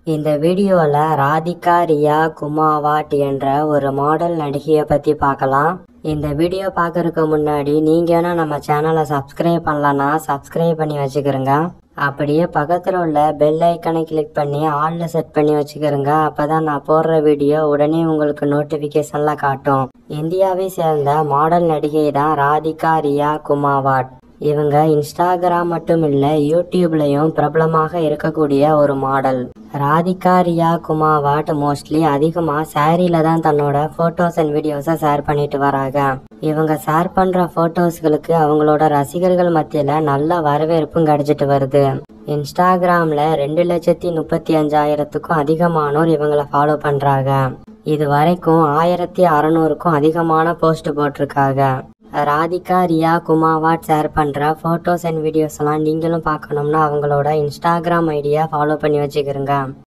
இந்த வீடியோவில் ராதிகா ரியா குமாவாட் என்ற ஒரு மாடல் நடிகையை பற்றி பார்க்கலாம் இந்த வீடியோ பார்க்கறதுக்கு முன்னாடி நீங்கள் வேணால் நம்ம சேனலை சப்ஸ்கிரைப் பண்ணலன்னா சப்ஸ்கிரைப் பண்ணி வச்சுக்கிறோங்க அப்படியே பக்கத்தில் உள்ள பெல் ஐக்கனை கிளிக் பண்ணி ஆளில் செட் பண்ணி வச்சுக்கிறோங்க அப்போ தான் நான் போடுற வீடியோ உடனே உங்களுக்கு நோட்டிஃபிகேஷனில் காட்டும் இந்தியாவை சேர்ந்த மாடல் நடிகை தான் ராதிகா ரியா குமாவாட் இவங்க இன்ஸ்டாகிராம் மட்டும் இல்ல யூடியூப்லயும் பிரபலமாக இருக்கக்கூடிய ஒரு மாடல் ராதிகா ரியா குமாவாட் மோஸ்ட்லி அதிகமா சாரியில தான் தன்னோட போட்டோஸ் அண்ட் வீடியோஸை ஷேர் பண்ணிட்டு வராங்க இவங்க ஷேர் பண்ற போட்டோஸ்களுக்கு அவங்களோட ரசிகர்கள் மத்தியில நல்ல வரவேற்பும் கிடைச்சிட்டு வருது இன்ஸ்டாகிராம்ல ரெண்டு லட்சத்தி முப்பத்தி அஞ்சாயிரத்துக்கும் அதிகமானோர் இவங்களை ஃபாலோ பண்றாங்க இது வரைக்கும் ஆயிரத்தி அறநூறுக்கும் அதிகமான போஸ்ட் போட்டிருக்காங்க ராதிகா ரியா குமாவாட் ஷேர் பண்ணுற ஃபோட்டோஸ் அண்ட் வீடியோஸ் எல்லாம் நீங்களும் பார்க்கணும்னா அவங்களோட இன்ஸ்டாகிராம் ஐடியா ஃபாலோ பண்ணி வச்சுக்கிறோங்க